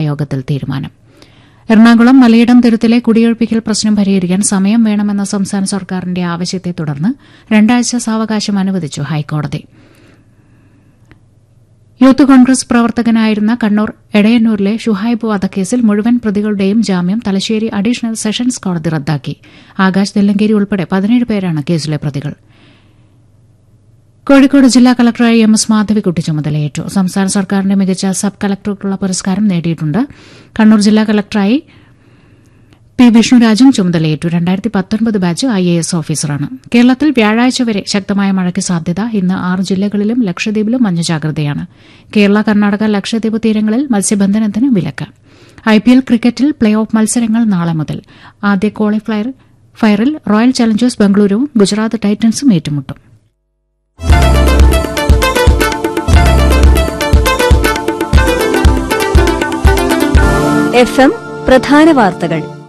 യോഗത്തിൽ തീരുമാനം എറണാകുളം മലയിടം തുരുത്തിലെ കുടിയൊഴിപ്പിക്കൽ പ്രശ്നം പരിഹരിക്കാൻ സമയം വേണമെന്ന സംസ്ഥാന സർക്കാരിന്റെ ആവശ്യത്തെ തുടർന്ന് രണ്ടാഴ്ച സാവകാശം അനുവദിച്ചു ഹൈക്കോടതി യൂത്ത് കോൺഗ്രസ് പ്രവർത്തകനായിരുന്ന കണ്ണൂർ എടയന്നൂരിലെ ഷുഹൈബ് വധക്കേസിൽ മുഴുവൻ പ്രതികളുടെയും ജാമ്യം തലശ്ശേരി അഡീഷണൽ സെഷൻസ് കോടതി റദ്ദാക്കി ആകാശ് തെല്ലങ്കേരി ഉൾപ്പെടെ പതിനേഴ് പേരാണ് കേസിലെ പ്രതികൾ കോഴിക്കോട് ജില്ലാ കളക്ടറായി എം എസ് മാധവിക്കുട്ടി ചുമതലയേറ്റു സംസ്ഥാന സർക്കാരിന്റെ മികച്ച സബ് കളക്ടർക്കുള്ള പുരസ്കാരം നേടിയിട്ടുണ്ട് കണ്ണൂർ ജില്ലാ കളക്ടറായി പി വിഷ്ണുരാജും ചുമതലയേറ്റു രണ്ടായിരത്തി പത്തൊൻപത് ബാച്ച് ഐ എ എസ് ഓഫീസറാണ് കേരളത്തിൽ വ്യാഴാഴ്ച വരെ ശക്തമായ മഴയ്ക്ക് സാധ്യത ഇന്ന് ആറ് ജില്ലകളിലും ലക്ഷദ്വീപിലും മഞ്ഞ ജാഗ്രതയാണ് കേരള കർണാടക ലക്ഷദ്വീപ് തീരങ്ങളിൽ മത്സ്യബന്ധനത്തിന് വിലക്ക് ഐ പി എൽ ക്രിക്കറ്റിൽ പ്ലേ ഓഫ് മത്സരങ്ങൾ നാളെ മുതൽ ആദ്യ ക്വാളിഫയർ ഫയറിൽ റോയൽ ചലഞ്ചേഴ്സ് ബംഗളൂരുവും ഗുജറാത്ത് ടൈറ്റൻസും ഏറ്റുമുട്ടും എഫ് എം പ്രധാന വാർത്തകൾ